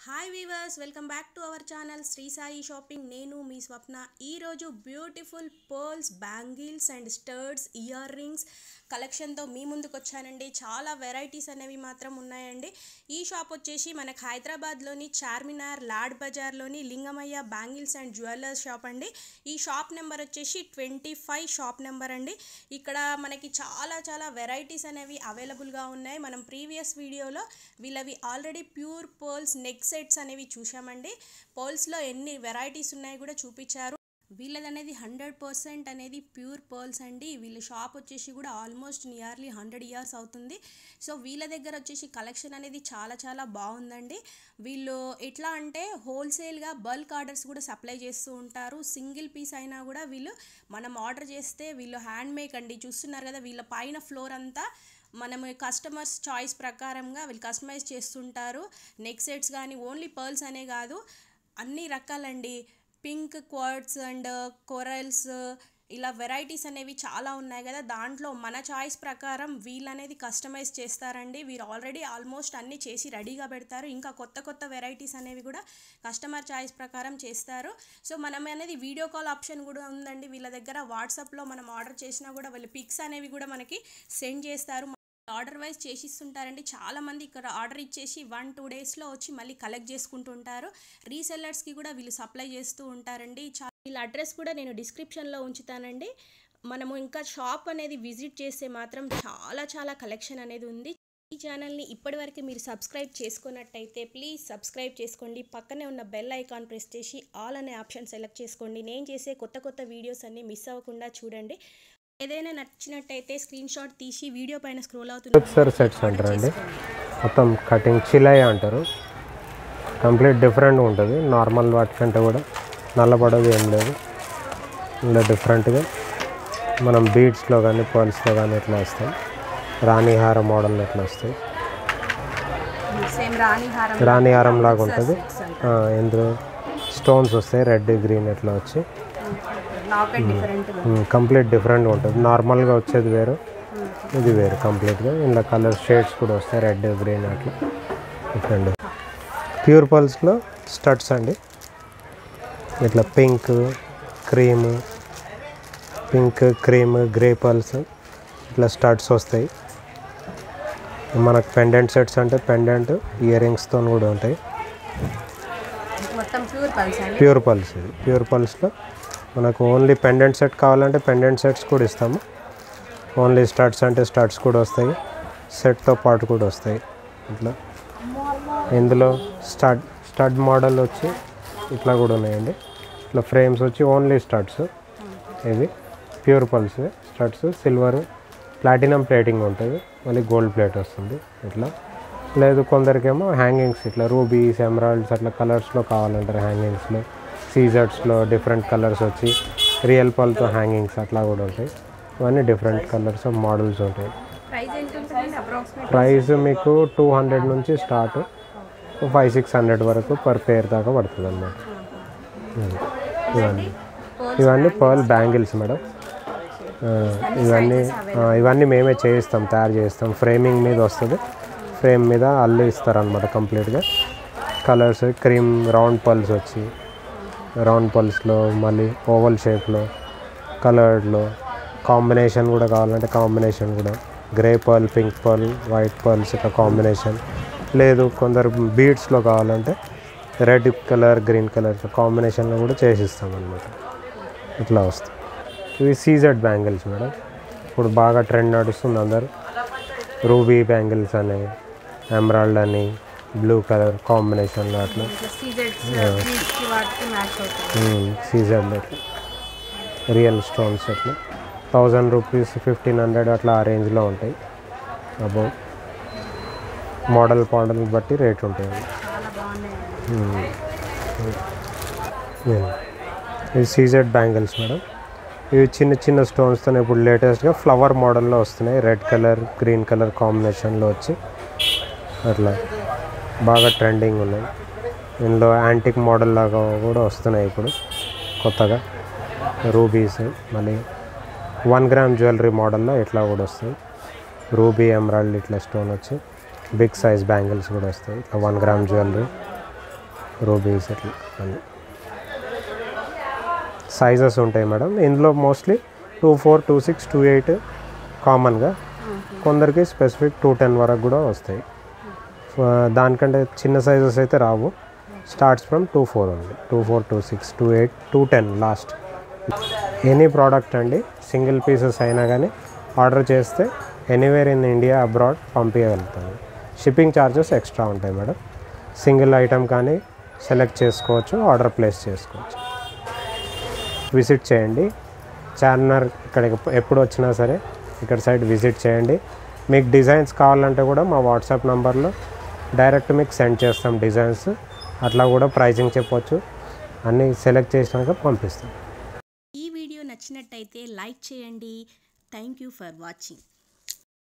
Hi viewers welcome back to our channel Sri Sai shopping నేను మీ స్వప్న ఈరోజు beautiful pearls bangles and studs earrings కలెక్షన్తో మీ ముందుకు వచ్చానండి చాలా వెరైటీస్ అనేవి మాత్రం ఉన్నాయండి ఈ షాప్ వచ్చేసి మనకు హైదరాబాద్లోని చార్మినార్ లాడ్ బజార్లోని Lingamayya bangles and jewellers shop అండి ఈ షాప్ నెంబర్ వచ్చేసి ట్వంటీ ఫైవ్ షాప్ నెంబర్ అండి ఇక్కడ మనకి చాలా చాలా వెరైటీస్ అనేవి అవైలబుల్గా ఉన్నాయి మనం ప్రీవియస్ వీడియోలో వీళ్ళవి already pure pearls neck sets అనేవి చూసామండి పర్ల్స్లో ఎన్ని వెరైటీస్ ఉన్నాయో కూడా చూపించారు వీళ్ళది అనేది హండ్రెడ్ పర్సెంట్ అనేది ప్యూర్ పర్ల్స్ అండి వీళ్ళ షాప్ వచ్చేసి కూడా ఆల్మోస్ట్ నియర్లీ హండ్రెడ్ ఇయర్స్ అవుతుంది సో వీళ్ళ దగ్గర వచ్చేసి కలెక్షన్ అనేది చాలా చాలా బాగుందండి వీళ్ళు ఎట్లా అంటే హోల్సేల్గా బల్క్ ఆర్డర్స్ కూడా సప్లై చేస్తూ ఉంటారు సింగిల్ పీస్ అయినా కూడా వీళ్ళు మనం ఆర్డర్ చేస్తే వీళ్ళు హ్యాండ్ మేక్ అండి చూస్తున్నారు కదా వీళ్ళ పైన ఫ్లోర్ అంతా మనము కస్టమర్స్ చాయిస్ ప్రకారంగా వీళ్ళు కస్టమైజ్ చేస్తుంటారు నెక్ సెట్స్ కానీ ఓన్లీ పర్ల్స్ అనే కాదు అన్ని రకాలండి పింక్ క్వర్డ్స్ అండ్ కొరల్స్ ఇలా వెరైటీస్ అనేవి చాలా ఉన్నాయి కదా దాంట్లో మన చాయిస్ ప్రకారం వీళ్ళు అనేది కస్టమైజ్ చేస్తారండి వీరు ఆల్రెడీ ఆల్మోస్ట్ అన్నీ చేసి రెడీగా పెడతారు ఇంకా కొత్త కొత్త వెరైటీస్ అనేవి కూడా కస్టమర్ చాయిస్ ప్రకారం చేస్తారు సో మనం అనేది వీడియో కాల్ ఆప్షన్ కూడా ఉందండి వీళ్ళ దగ్గర వాట్సాప్లో మనం ఆర్డర్ చేసినా కూడా వీళ్ళు పిక్స్ అనేవి కూడా మనకి సెండ్ చేస్తారు ఆర్డర్ వైజ్ చేసిస్తుంటారండి చాలామంది ఇక్కడ ఆర్డర్ ఇచ్చేసి వన్ టూ డేస్లో వచ్చి మళ్ళీ కలెక్ట్ చేసుకుంటుంటారు రీసెల్లర్స్కి కూడా వీళ్ళు సప్లై చేస్తూ ఉంటారండి చా వీళ్ళ అడ్రస్ కూడా నేను డిస్క్రిప్షన్లో ఉంచుతానండి మనము ఇంకా షాప్ అనేది విజిట్ చేస్తే మాత్రం చాలా చాలా కలెక్షన్ అనేది ఉంది ఈ ఛానల్ని ఇప్పటివరకు మీరు సబ్స్క్రైబ్ చేసుకున్నట్టయితే ప్లీజ్ సబ్స్క్రైబ్ చేసుకోండి పక్కనే ఉన్న బెల్ ఐకాన్ ప్రెస్ చేసి ఆల్ అనే ఆప్షన్ సెలెక్ట్ చేసుకోండి నేను చేసే కొత్త కొత్త వీడియోస్ అన్నీ మిస్ అవ్వకుండా చూడండి ఏదైనా నచ్చినట్టయితే స్క్రీన్ షాట్ తీసి వీడియో పైన స్క్రోల్ అవుతుంది మిక్సర్ సెట్స్ అంటారండి మొత్తం కటింగ్ చిలై అంటారు కంప్లీట్ డిఫరెంట్ ఉంటుంది నార్మల్ వాటికంటే కూడా నల్లబడదు ఏం లేదు ఇలా డిఫరెంట్గా మనం బీడ్స్లో కానీ పర్ల్స్లో కానీ ఇట్లా వస్తాయి రాణిహార మోడల్ ఇట్లా వస్తాయి సేమ్ రాణి హారం రాణిహారం లాగా ఉంటుంది ఆ, ఇందులో స్టోన్స్ వస్తాయి రెడ్ గ్రీన్ ఇట్లా వచ్చి లాకెట్ డిఫరెంట్ కంప్లీట్ డిఫరెంట్గా ఉంటుంది నార్మల్గా వచ్చేది వేరు ఇది వేరు కంప్లీట్గా ఇందులో కలర్ షేడ్స్ కూడా వస్తాయి రెడ్ గ్రీన్ అట్లా డిఫరెంట్ ప్యూర్ పల్స్లో స్టడ్స్ అండి ఇట్లా pink cream pink cream grey pearls ఇట్లా స్టడ్స్ వస్తాయి మనకు పెండెంట్ సెట్స్ అంటే పెండెంట్ ఇయర్ రింగ్స్తో కూడా ఉంటాయి మొత్తం ప్యూర్ పల్స్ అండి ప్యూర్ పల్స్ ఇది ప్యూర్ పల్స్లో మనకు ఓన్లీ పెండెంట్ సెట్ కావాలంటే పెండెంట్ సెట్స్ కూడా ఇస్తాము ఓన్లీ స్టడ్స్ అంటే స్టడ్స్ కూడా వస్తాయి సెట్తో పాటు కూడా వస్తాయి ఇట్లా ఇందులో స్టడ్ స్టడ్ మోడల్ వచ్చి ఇట్లా కూడా ఉన్నాయండి ఇట్లా ఫ్రేమ్స్ వచ్చి ఓన్లీ స్టడ్స్ ఇవి pure pearls studs silver platinum plating ఉంటుంది మళ్ళీ గోల్డ్ ప్లేట్ వస్తుంది ఇట్లా లేదు కొందరికేమో హ్యాంగింగ్స్ ఇట్లా రూబీస్ ఎమరాల్డ్స్ అట్లా కలర్స్లో కావాలంటారు హ్యాంగింగ్స్లో సీజర్స్లో డిఫరెంట్ కలర్స్ వచ్చి రియల్ పల్తో హ్యాంగింగ్స్ అట్లా కూడా ఉంటాయి ఇవన్నీ డిఫరెంట్ కలర్స్ మోడల్స్ ఉంటాయి ప్రైస్ ఎంత ఉంటుందండి అప్రాక్సిమేట్ ప్రైస్ మీకు టూ హండ్రెడ్ నుంచి స్టార్ట్ ఫైవ్ సిక్స్ హండ్రెడ్ వరకు పర్ పేర్ దాకా పడుతుంది అన్నమాట ఇవన్నీ ఇవన్నీ పర్ల్ బ్యాంగిల్స్ మేడం ఆ, ఇవన్నీ ఆ, ఇవన్నీ మేమే చేయిస్తాం తయారు చేస్తాం ఫ్రేమింగ్ మీద వస్తుంది ఫ్రేమ్ మీద అల్లు ఇస్తారు అనమాట కంప్లీట్గా కలర్స్ క్రీమ్ రౌండ్ పల్స్ వచ్చి రౌండ్ పల్స్లో మళ్ళీ ఓవల్ షేప్లో కలర్డ్లో కాంబినేషన్ కూడా కావాలంటే కాంబినేషన్ కూడా grey pearl pink pearl white pearls ఇట్లా కాంబినేషన్ లేదు కొందరు బీడ్స్లో కావాలంటే రెడ్ కలర్ గ్రీన్ కలర్ కాంబినేషన్లో కూడా చేసిస్తాం అనమాట ఇట్లా వస్తాయి ఇవి సీజెడ్ బ్యాంగిల్స్ మేడం ఇప్పుడు బాగా ట్రెండ్ నడుస్తుంది అందరు రూబీ బ్యాంగిల్స్ అని ఎమరాల్డ్ అని బ్లూ కలర్ కాంబినేషన్లో అట్లా సీజెడ్స్ కి వాటికి మ్యాచ్ అవుతుంది సీజన్ అట్లా రియల్ స్టోన్స్ అట్లా థౌజండ్ రూపీస్ ఫిఫ్టీన్ హండ్రెడ్ అట్లా ఆ రేంజ్లో ఉంటాయి అబౌ మోడల్ మోడల్ బట్టి రేట్ ఉంటాయి అవి. చాలా బాగున్నాయి మ్మ్. మ్మ్. ఇవి సీజెడ్ బ్యాంగిల్స్ మేడం ఇవి చిన్న చిన్న స్టోన్స్తో ఇప్పుడు లేటెస్ట్గా ఫ్లవర్ మోడల్లో వస్తున్నాయి రెడ్ కలర్ గ్రీన్ కలర్ కాంబినేషన్లో వచ్చి అట్లా బాగా ట్రెండింగ్ ఉన్నాయి ఇందులో యాంటిక్ మోడల్ లాగా కూడా వస్తున్నాయి ఇప్పుడు కొత్తగా రూబీస్ మళ్ళీ వన్ గ్రామ్ జ్యువెలరీ మోడల్లో ఇట్లా కూడా వస్తాయి రూబీ ఎమరాల్డ్ ఇట్లా స్టోన్ వచ్చి బిగ్ సైజ్ బ్యాంగిల్స్ కూడా వస్తాయి ఇట్లా వన్ గ్రామ్ జ్యువెలరీ రూబీస్ ఇట్లా అన్నీ సైజెస్ ఉంటాయి మేడం ఇందులో mostly two four two six two eight కామన్గా కొందరికి స్పెసిఫిక్ టూ టెన్ వరకు కూడా వస్తాయి ఆ, దానికంటే చిన్న సైజెస్ అయితే రావు స్టార్ట్స్ ఫ్రమ్ టూ ఫోర్ ఉంది two four two six two eight two ten last any product అండి సింగిల్ పీసెస్ అయినా కానీ ఆర్డర్ చేస్తే ఎనీవేర్ ఇన్ ఇండియా అబ్రాడ్ పంపించగలుగుతాము షిప్పింగ్ ఛార్జెస్ ఎక్స్ట్రా ఉంటాయి మేడం సింగిల్ ఐటమ్ కానీ సెలెక్ట్ చేసుకోవచ్చు ఆర్డర్ ప్లేస్ చేసుకోవచ్చు విజిట్ చేయండి చార్మినార్ ఇక్కడికి ఎప్పుడు వచ్చినా సరే ఇక్కడ సైడ్ విజిట్ చేయండి మీకు డిజైన్స్ కావాలంటే కూడా మా వాట్సాప్ నంబర్లో డైరెక్ట్ మీకు సెండ్ చేస్తాం డిజైన్స్ అట్లా కూడా ప్రైజింగ్ చెప్పొచ్చు అన్నీ సెలెక్ట్ చేసినాక పంపిస్తాం ఈ వీడియో నచ్చినట్టయితే లైక్ చేయండి థ్యాంక్ యూ ఫర్ వాచింగ్